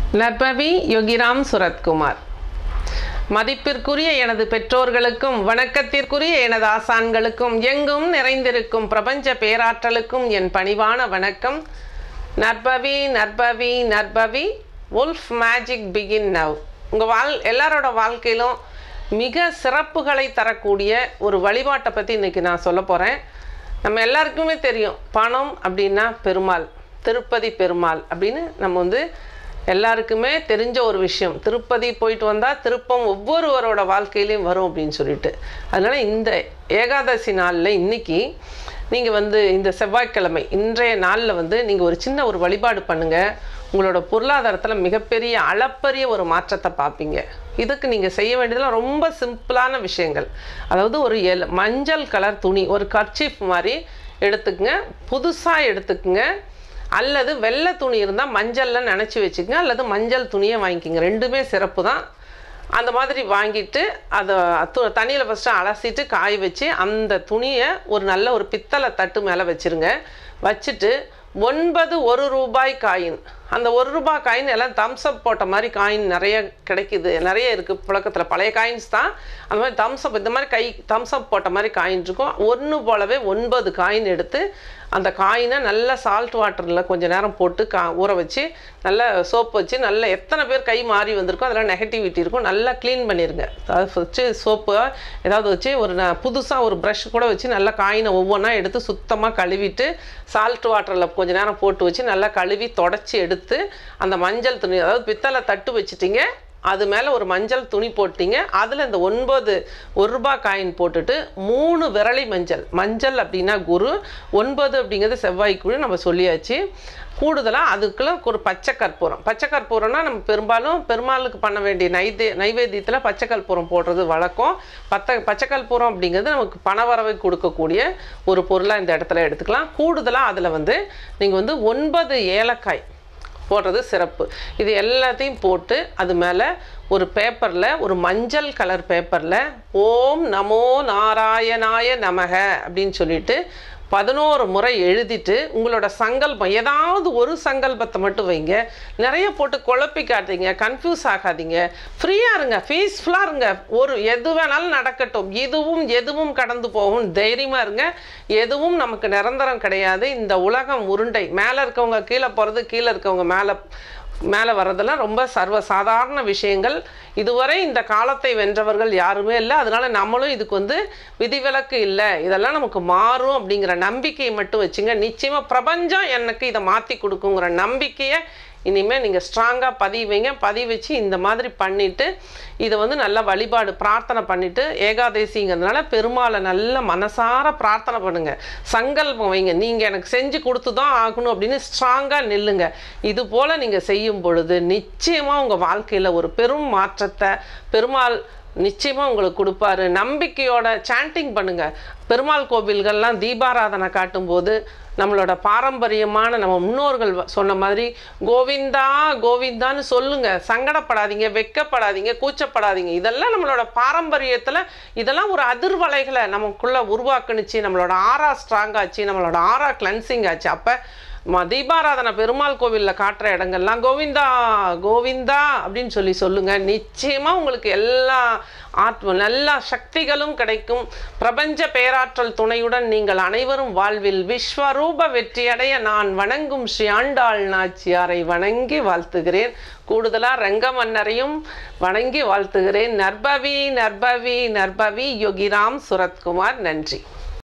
நற்பவி யோகிராம் சுரத்குமார் மதிப்பிற்குரிய எனது பெற்றோர்களுக்கும் வணக்கத்திற்குரிய எனது ஆசான்களுக்கும் எங்கும் நிறைந்திருக்கும் பிரபஞ்ச பேராற்றலுக்கும் என் பணிவான வணக்கம் நற்பவி நற்பவி நற்பவி உல்ஃப் மேஜிக் பிகின் நவ் உங்கள் வாழ் எல்லாரோட வாழ்க்கையிலும் மிக சிறப்புகளை தரக்கூடிய ஒரு வழிபாட்டை பற்றி இன்றைக்கி நான் சொல்ல போகிறேன் நம்ம எல்லாருக்குமே தெரியும் பணம் அப்படின்னா பெருமாள் திருப்பதி பெருமாள் அப்படின்னு நம்ம வந்து எல்லாருக்குமே தெரிஞ்ச ஒரு விஷயம் திருப்பதி போயிட்டு வந்தால் திருப்பம் ஒவ்வொருவரோட வாழ்க்கையிலையும் வரும் அப்படின்னு சொல்லிட்டு அதனால் இந்த ஏகாதசி நாளில் இன்னைக்கு நீங்கள் வந்து இந்த செவ்வாய்க்கிழமை இன்றைய நாளில் வந்து நீங்கள் ஒரு சின்ன ஒரு வழிபாடு பண்ணுங்கள் உங்களோட பொருளாதாரத்தில் மிகப்பெரிய அளப்பரிய ஒரு மாற்றத்தை பார்ப்பீங்க இதுக்கு நீங்கள் செய்ய வேண்டியதெல்லாம் ரொம்ப சிம்பிளான விஷயங்கள் அதாவது ஒரு எல் மஞ்சள் கலர் துணி ஒரு கர்ச்சீஃப் மாதிரி எடுத்துக்கங்க புதுசாக எடுத்துக்கங்க அல்லது வெள்ளை துணி இருந்தால் மஞ்சளில் நினச்சி வச்சுக்கங்க அல்லது மஞ்சள் துணியை வாங்கிக்கோங்க ரெண்டுமே சிறப்பு தான் அந்த மாதிரி வாங்கிட்டு அதை து தண்ணியில் ஃபஸ்ட்டு அலசிட்டு காய வச்சு அந்த துணியை ஒரு நல்ல ஒரு பித்தளை தட்டு மேலே வச்சுருங்க வச்சுட்டு ஒன்பது ஒரு ரூபாய் காயின் அந்த ஒரு ரூபாய் காயின் எல்லாம் தம்ஸ்அப் போட்ட மாதிரி காயின் நிறைய கிடைக்குது நிறைய இருக்குது புழக்கத்தில் பழைய காயின்ஸ் தான் அந்த மாதிரி தம்ஸ்அப் இந்த மாதிரி கை தம்ஸ்அப் போட்ட மாதிரி காயின் இருக்கும் ஒன்று போலவே ஒன்பது காயின் எடுத்து அந்த காயினை நல்லா சால்ட் வாட்டரில் கொஞ்சம் நேரம் போட்டு கா ஊற வச்சு நல்லா சோப் வச்சு நல்லா எத்தனை பேர் கை மாறி வந்திருக்கோ அதெல்லாம் நெகட்டிவிட்டி இருக்கும் நல்லா க்ளீன் பண்ணிடுங்க அதை வச்சு சோப்பு ஏதாவது வச்சு ஒரு ந புதுசாக ஒரு ப்ரஷ் கூட வச்சு நல்லா காயினை ஒவ்வொன்றா எடுத்து சுத்தமாக கழுவிட்டு சால்ட் வாட்டரில் கொஞ்சம் நேரம் போட்டு வச்சு நல்லா கழுவி தொடச்சி எடுத்து அந்த மஞ்சள் துணி அதாவது பித்தளை தட்டு வச்சுட்டிங்க அது மேலே ஒரு மஞ்சள் துணி போட்டிங்க அதில் இந்த ஒன்பது ஒரு ரூபாய் காயின் போட்டுட்டு மூணு விரலி மஞ்சள் மஞ்சள் அப்படின்னா குரு ஒன்பது அப்படிங்கிறது செவ்வாய் குழு நம்ம சொல்லியாச்சு கூடுதலாக அதுக்குள்ள ஒரு பச்சை கற்பூரம் பச்சை கற்பூரம்னா நம்ம பெரும்பாலும் பெருமாளுக்கு பண்ண வேண்டிய நைதே நைவேத்தியத்தில் பச்சை கற்பூரம் போடுறது வழக்கம் பத்த பச்சை கற்பூரம் அப்படிங்கிறது நமக்கு பணவரவை கொடுக்கக்கூடிய ஒரு பொருளாக இந்த இடத்துல எடுத்துக்கலாம் கூடுதலாக அதில் வந்து நீங்கள் வந்து ஒன்பது ஏலக்காய் போடுறது சிறப்பு இது எல்லாத்தையும் போட்டு அது மேலே ஒரு பேப்பரில் ஒரு மஞ்சள் கலர் பேப்பரில் ஓம் நமோ நாராயணாய நமக அப்படின்னு சொல்லிட்டு பதினோரு முறை எழுதிட்டு உங்களோட சங்கல்பம் ஏதாவது ஒரு சங்கல்பத்தை மட்டும் வைங்க நிறைய போட்டு குழப்பிக்காதீங்க கன்ஃபியூஸ் ஆகாதீங்க ஃப்ரீயாக இருங்க பீஸ்ஃபுல்லாக இருங்க ஒரு எது வேணாலும் நடக்கட்டும் இதுவும் எதுவும் கடந்து போகும் தைரியமாக இருங்க எதுவும் நமக்கு நிரந்தரம் கிடையாது இந்த உலகம் உருண்டை மேலே இருக்கவங்க கீழே போகிறது கீழே இருக்கவங்க மேலே மேலே வர்றதெல்லாம் ரொம்ப சர்வ சாதாரண விஷயங்கள் இதுவரை இந்த காலத்தை வென்றவர்கள் யாருமே இல்லை அதனால் நம்மளும் இதுக்கு வந்து விதிவிலக்கு இல்லை இதெல்லாம் நமக்கு மாறும் அப்படிங்கிற நம்பிக்கையை மட்டும் வச்சுங்க நிச்சயமாக பிரபஞ்சம் எனக்கு இதை மாற்றி கொடுக்குங்கிற நம்பிக்கையை இனிமேல் நீங்கள் ஸ்ட்ராங்காக பதிவு வைங்க பதிவு வச்சு இந்த மாதிரி பண்ணிவிட்டு இதை வந்து நல்லா வழிபாடு பிரார்த்தனை பண்ணிவிட்டு ஏகாதேசிங்கிறதுனால பெருமாளை நல்ல மனசார பிரார்த்தனை பண்ணுங்கள் சங்கல்பம் வைங்க நீங்கள் எனக்கு செஞ்சு கொடுத்து தான் ஆகணும் அப்படின்னு ஸ்ட்ராங்காக நில்லுங்க இது போல் நீங்கள் செய்யும் பொழுது நிச்சயமாக உங்கள் வாழ்க்கையில் ஒரு பெரும் மாற்றத்தை பெருமாள் நிச்சயமாக உங்களுக்கு கொடுப்பாரு நம்பிக்கையோட சாண்டிங் பண்ணுங்கள் பெருமாள் கோவில்கள்லாம் தீபாராதனை காட்டும்போது நம்மளோட பாரம்பரியமான நம்ம முன்னோர்கள் சொன்ன மாதிரி கோவிந்தா கோவிந்தான்னு சொல்லுங்க சங்கடப்படாதீங்க வெக்கப்படாதீங்க கூச்சப்படாதீங்க இதெல்லாம் நம்மளோட பாரம்பரியத்தில் இதெல்லாம் ஒரு அதிர்வலைகளை நமக்குள்ளே உருவாக்குனுச்சு நம்மளோட ஆறா ஸ்ட்ராங் ஆச்சு நம்மளோட ஆறா கிளன்சிங் ஆச்சு அப்போ ம தீபாராதனை பெருமாள் கோவிலில் காட்டுற இடங்கள்லாம் கோவிந்தா கோவிந்தா அப்படின்னு சொல்லி சொல்லுங்கள் நிச்சயமாக உங்களுக்கு எல்லா ஆத்ம எல்லா சக்திகளும் கிடைக்கும் பிரபஞ்ச பேராற்றல் துணையுடன் நீங்கள் அனைவரும் வாழ்வில் விஸ்வரூப வெற்றியடைய நான் வணங்கும் ஸ்ரீ ஆண்டாள் நாச்சியாரை வணங்கி வாழ்த்துகிறேன் கூடுதலாக ரங்கமன்னரையும் வணங்கி வாழ்த்துகிறேன் நர்பவி நர்பவி நர்பவி யோகிராம் சுரத்குமார் நன்றி